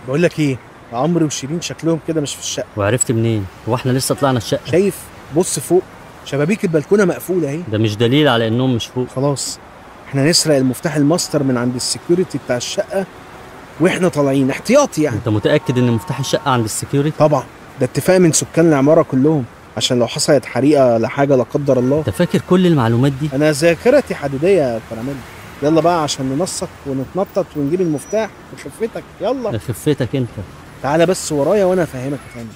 بقول لك ايه عمرو وشيرين شكلهم كده مش في الشقه وعرفت منين هو احنا لسه طلعنا الشقه شايف بص فوق شبابيك البلكونه مقفوله اهي ده مش دليل على انهم مش فوق خلاص احنا نسرق المفتاح الماستر من عند السكيورتي بتاع الشقه واحنا طالعين احتياطي يعني انت متاكد ان مفتاح الشقه عند السكيورتي طبعا ده اتفاق من سكان العماره كلهم عشان لو حصلت حريقه ولا حاجه لا قدر الله انت فاكر كل المعلومات دي انا ذاكرتي حديديه يا كراميل يلا بقى عشان ننسق ونتنطط ونجيب المفتاح بخفتك يلا خفتك انت تعالى بس ورايا وانا افهمك يا فندم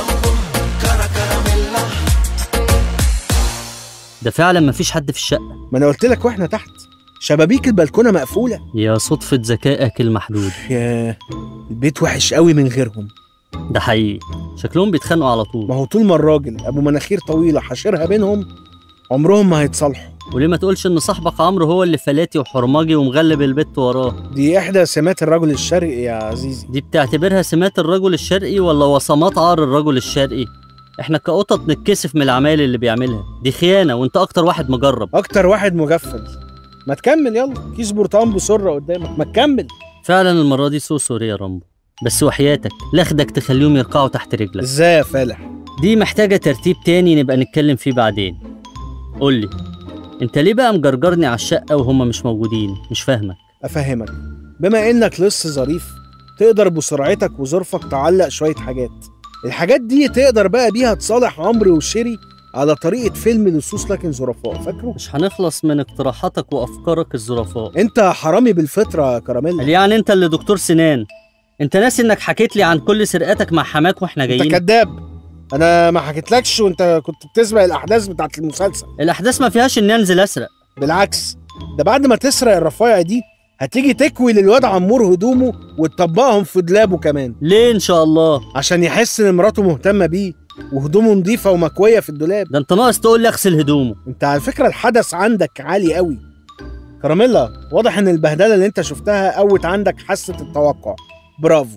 ده فعلا مفيش حد في الشقه ما انا قلت لك واحنا تحت شبابيك البلكونه مقفوله يا صدفه ذكائك المحدود يا البيت وحش قوي من غيرهم ده حقيقي شكلهم بيتخانقوا على ما طول هو طول ما الراجل ابو مناخير طويله حاشرها بينهم عمرهم ما هيتصالحوا وليه ما تقولش ان صاحبك عمرو هو اللي فلاتي وحرماجي ومغلب البت وراه دي احدى سمات الرجل الشرقي يا عزيزي دي بتعتبرها سمات الرجل الشرقي ولا وصمات عار الرجل الشرقي احنا كقطط نتكسف من العمايل اللي بيعملها دي خيانه وانت اكتر واحد مجرب اكتر واحد مغفل ما تكمل يلا كيس برتقال بسره قدامك ما تكمل فعلا المره دي سو سوري يا رامبو بس وحياتك لاخدك تخليهم يركعوا تحت رجلك ازاي يا فالح دي محتاجه ترتيب تاني نبقى نتكلم فيه بعدين قول لي انت ليه بقى مجرجرني على الشقه وهم مش موجودين مش فاهمك افهمك بما انك لص ظريف تقدر بسرعتك وظرفك تعلق شويه حاجات الحاجات دي تقدر بقى بيها تصالح عمرو وشيري على طريقه فيلم لصوص لكن ظرفاء فاكره مش هنخلص من اقتراحاتك وافكارك الظرفاء انت حرامي بالفطره يا كراميل قال يعني انت اللي دكتور سنان انت ناسي انك حكيت لي عن كل سرقاتك مع حماك واحنا انت جايين كذاب انا ما حكيتلكش وانت كنت بتسبق الاحداث بتاعت المسلسل الاحداث ما فيهاش اني انزل اسرق بالعكس ده بعد ما تسرق الرفايع دي هتيجي تكوي للواد عمور هدومه وتطبقهم في دولابه كمان ليه ان شاء الله عشان يحس ان مراته مهتمه بيه وهدومه نظيفه ومكويه في الدولاب ده انت ناقص تقول لي اغسل هدومه انت على فكره الحدث عندك عالي قوي كراميلا واضح ان البهدله اللي انت شفتها قوت عندك حاسه التوقع برافو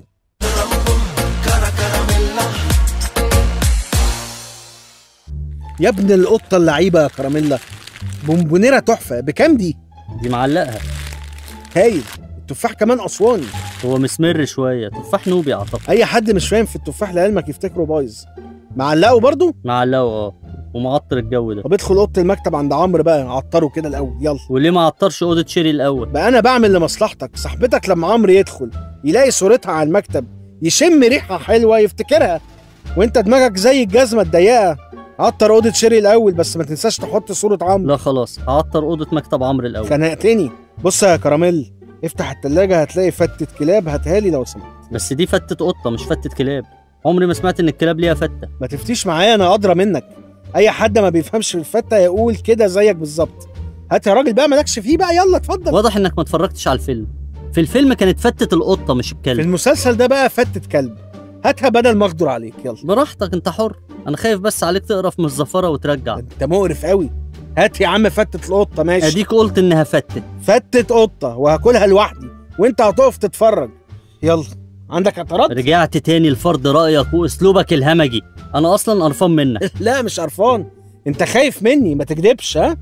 يا ابن القطه اللعيبه يا كراميلا بونبونيره تحفه بكام دي دي معلقها هايل التفاح كمان اسواني هو مسمر شويه تفاح نوبي اعتقد اي حد مش فاهم في التفاح لعلمك يفتكره بايظ معلقه برضو معلقه اه ومعطر الجو ده طب ادخل اوضه المكتب عند عمرو بقى عطره كده الاول يلا وليه ما عطرش اوضه شيري الاول بقى انا بعمل لمصلحتك صاحبتك لما عمرو يدخل يلاقي صورتها على المكتب يشم ريحه حلوه يفتكرها وانت دماغك زي الجزمه الضيقه عطر اوضه شيري الاول بس ما تنساش تحط صوره عمرو لا خلاص هعطر اوضه مكتب عمرو الاول خنقتني بص يا كراميل افتح التلاجة هتلاقي فتة كلاب هاتها لي لو سمحت بس دي فتة قطة مش فتة كلاب عمري ما سمعت ان الكلاب ليها فتة ما تفتيش معايا انا ادرى منك اي حد ما بيفهمش في الفتة يقول كده زيك بالظبط هات يا راجل بقى مالكش فيه بقى يلا اتفضل واضح انك ما اتفرجتش على الفيلم في الفيلم كانت فتة القطة مش في الكلب المسلسل ده بقى فتة كلب هاتها بدل ما اقدر عليك يلا براحتك انت حر انا خايف بس عليك تقرف من الزفرة وترجع انت مقرف قوي هات يا عم فتة القطة ماشي اديك قلت انها فتة فتة قطة وهاكلها لوحدي وانت هتقف تتفرج يلا عندك اعتراض؟ رجعت تاني لفرض رأيك واسلوبك الهمجي انا اصلا قرفان منك لا مش قرفان انت خايف مني ما تكدبش ها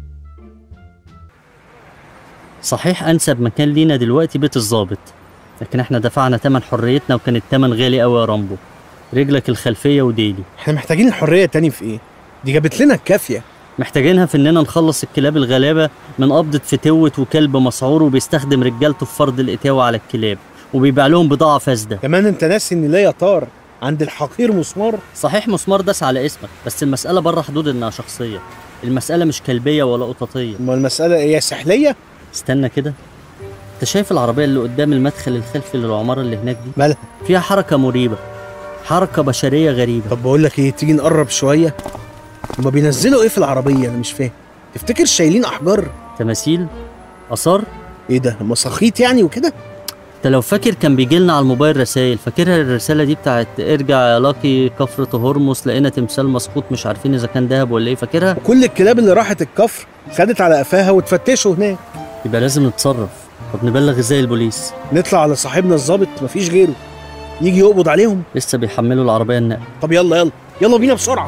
صحيح انسب مكان لينا دلوقتي بيت الظابط لكن احنا دفعنا تمن حريتنا وكان التمن غالي قوي يا رامبو رجلك الخلفية وديلي احنا محتاجين الحرية تاني في ايه؟ دي جابت لنا الكافية محتاجينها في اننا نخلص الكلاب الغلابه من قبضه فتوت وكلب مسعور وبيستخدم رجالته في فرض الاتاوه على الكلاب وبيبيع لهم بضاعه فاسده كمان انت ناسي ان ليا طار عند الحقير مسمار صحيح مسمار داس على اسمك بس المساله بره حدود انها شخصيه المساله مش كلبيه ولا قططيه اما المسألة هي سحلية استنى كده انت شايف العربيه اللي قدام المدخل الخلفي للعماره اللي هناك دي مالها فيها حركه مريبه حركه بشريه غريبه طب بقول لك ايه تيجي نقرب شوية هما بينزلوا ايه في العربية انا مش فاهم تفتكر شايلين احجار تماثيل اثار ايه ده مساخيط يعني وكده انت لو فاكر كان بيجي لنا على الموبايل رسائل فاكرها الرساله دي بتاعت ارجع يا لاكي كفرة هرمس لقينا تمثال مسقوط مش عارفين اذا كان دهب ولا ايه فاكرها كل الكلاب اللي راحت الكفر خدت على قفاها وتفتشوا هناك يبقى لازم نتصرف طب نبلغ ازاي البوليس نطلع على صاحبنا الظابط مفيش غيره يجي يقبض عليهم لسه بيحملوا العربيه النقل طب يلا يلا يلا بينا بسرعة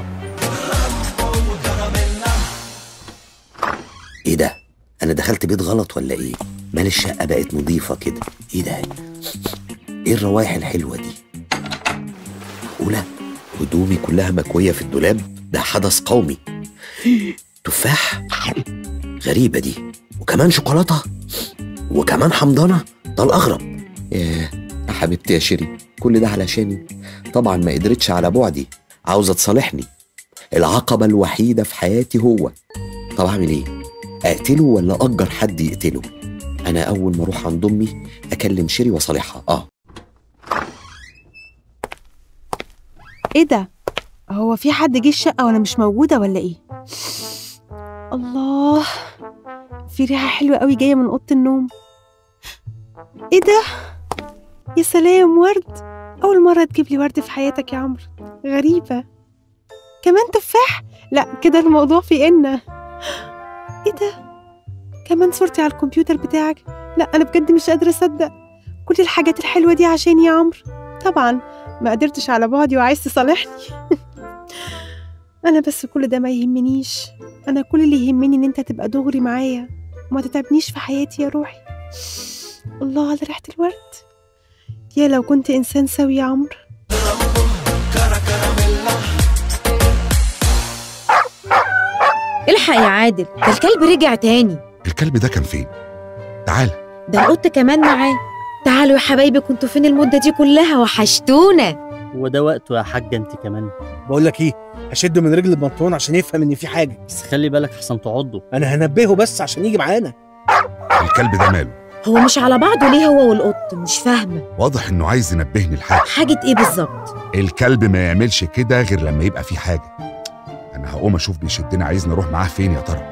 ايه ده انا دخلت بيت غلط ولا ايه مال الشقه بقت نظيفه كده ايه ده ايه الروايح الحلوة دي معقولة هدومي كلها مكوية في الدولاب ده حدث قومي تفاح غريبة دي وكمان شوكولاتة وكمان حمضانة ده الأغرب ياه يا حبيبتي يا شيري كل ده علشاني طبعا ما قدرتش على بعدي عاوزة تصالحني العقبة الوحيدة في حياتي هو طب أعمل إيه؟ أقتله ولا أجر حد يقتله؟ أنا أول ما أروح عند أمي أكلم شيري وأصالحها آه ايه ده هو في حد جه الشقه وانا مش موجوده ولا ايه الله في ريحه حلوه قوي جايه من اوضه النوم ايه ده يا سلام ورد اول مره تجيب لي ورد في حياتك يا عمرو غريبه كمان تفاح لا كده الموضوع في ان ايه ده كمان صورتي على الكمبيوتر بتاعك لا انا بجد مش قادره اصدق كل الحاجات الحلوه دي عشان يا عمرو طبعا ما قدرتش على بعدي وعايز تصالحني انا بس كل ده ما يهمنيش انا كل اللي يهمني ان انت تبقى دغري معايا وما تتعبنيش في حياتي يا روحي الله على ريحه الورد يا لو كنت انسان سوي يا عمرو الحق يا عادل ده الكلب رجع تاني الكلب ده كان فين تعال ده القط كمان معاه تعالوا يا حبايبي كنتوا فين المدة دي كلها وحشتونا وده وقته يا حاجة انت كمان بقول لك ايه هشده من رجل البنطلون عشان يفهم ان في حاجه بس خلي بالك احسن تعضه انا هنبهه بس عشان يجي معانا الكلب ده ماله هو مش على بعضه ليه هو والقط مش فاهمة واضح انه عايز ينبهني لحاجه حاجة ايه بالظبط الكلب ما يعملش كده غير لما يبقى فيه حاجه انا هقوم اشوف بيشدنا عايزني اروح معاه فين يا ترى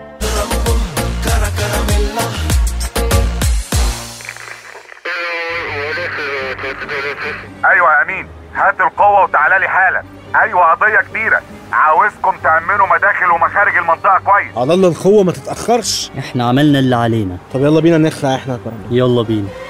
ايوه يا امين هات القوه وتعالى لي حالا ايوه قضيه كبيره عاوزكم تامنوا مداخل ومخارج المنطقه كويس على الله الخوه ما تتاخرش احنا عملنا اللي علينا طب يلا بينا نخلع احنا يا كرم يلا بينا